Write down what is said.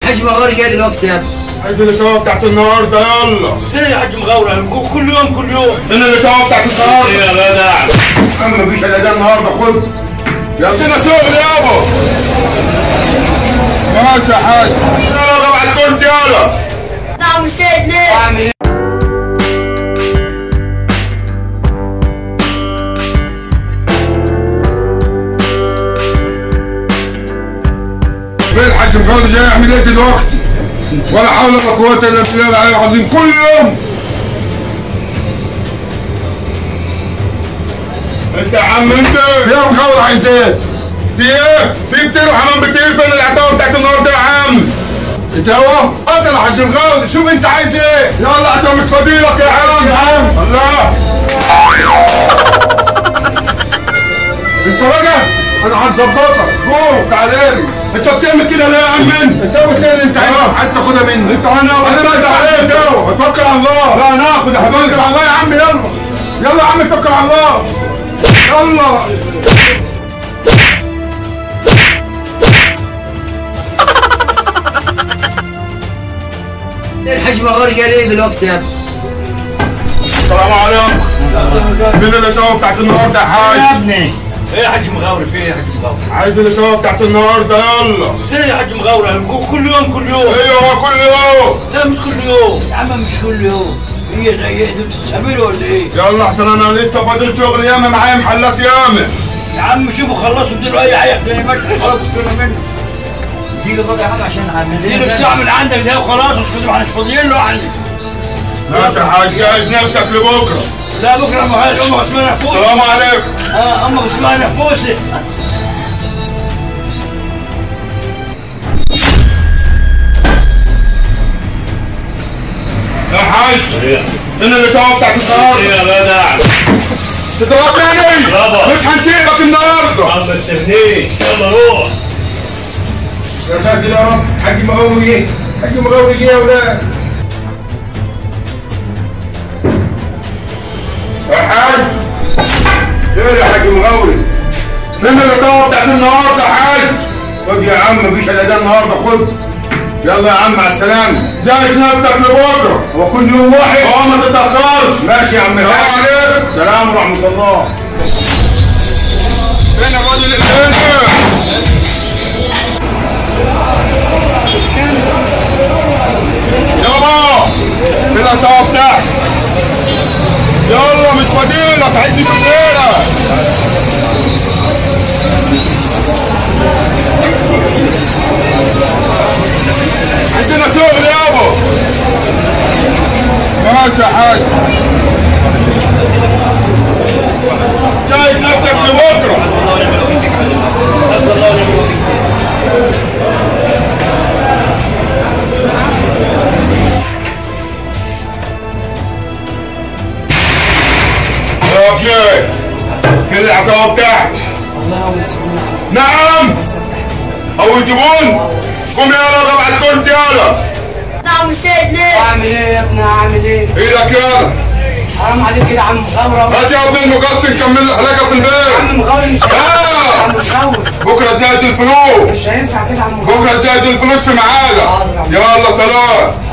الحاج مغار جاي دلوقتي يا ابني عايز الإصابة بتاعت النهاردة يلا ليه يا حاج مغاورة كل يوم كل يوم فين الإصابة بتاعت النهاردة يا جدع يا عم مفيش إلا ده النهاردة خد يا سيدنا شغل يابا ماشي يا حاج يلا طبعا الكرسي يلا نعم السيد ليه؟ فين الحاج مخالد جاي يعمل ايه دلوقتي ولا حول ولا قوة الا بالله العلي العظيم كل يوم انت يا عم انت في يا مخالد عايز ايه؟ في ايه؟ في كتير وحمام كتير فين العتاوة بتاعت النهارده يا عم؟ انت هو؟ انت يا حاج مخالد شوف انت عايز ايه؟ يلا اعتمد فضيلك يا عم يا عم الله انت بقى انا هظبطك جوه تعالى لي انت بتعمل كده ليه يا عم انت انت قلت لي انت عايز عايز تاخدها مني انت انا انا عليك اتوكل على الله لا ناخد يا حبيبي توكل على الله يا عم يلا يلا يا عم توكل على الله يلا الحاج مغار جاي ليه دلوقتي يا ابني السلام عليكم مين الإصابة بتاعت النهارده يا حاج؟ ابني ايه يا حاج مغاورة في ايه يا حاج مغاورة عايز الإصابة بتاعت النهارده يلا ليه يا حاج مغاورة كل يوم كل يوم ايوه كل يوم لا مش كل يوم يا عم مش كل يوم هي زي ايه انتوا بتستعملوا ولا ايه؟ يلا احسن انا لسه فاضل شغل ياما معايا محلات ياما يا عم شوفوا خلصوا اديله اي حاجة زي ما انت خلاص اديله منه تيجي بقى يا حاج عشان هعمل دي مش تعمل عندك ده وخلاص مش مش فاضيين له عندك ماشي يا حاج جهز نفسك لبكره لا بكره ما هي امك اسمها نفوس السلام عليكم اه امك اسمها نفوسه يا حاج فين الإصابة بتاعت النهارده؟ يا جدع تضربني يابا. مش هنسيبك النهارده عم ما تسيبنيش يلا روح يا ساتر يا رب حاج مغاوي جه حاج مغاوي جه يا ولاد يا حاج فين يا حاج مغاوي فين الإصابة بتاعت النهارده يا حاج خد يا عم مفيش إلا ده النهارده خد يلا يا عم مع السلامة جهز نفسك لبكره هو كل يوم واحد اه ما تتأخرش ماشي يا عم الحاج عليكم سلام ورحمة الله فين الراجل اللي هنا يابا فين الطاقة بتاعك يلا مش فاضيلك عايز بالليلة عندنا شغل يابا ماشي يا حاج جايز نفسك لبكره يا شيخ فين العتاوة بتاعتي نعم اول زبون قوم يلا طبعا الكرسي يلا نعم السيد ليه؟ اعمل ايه يا ابني اعمل ايه ايدك يلا حرام عليك كده يا عم مغاورة هات يا ابني المقص نكمل الحلاقه في يا البيت عم مغاورة مش هينفع يا عم آه. مغاورة بكره زيادة الفلوس مش هينفع كده يا عم مغاورة بكره زيادة الفلوس في ميعادك يلا سلام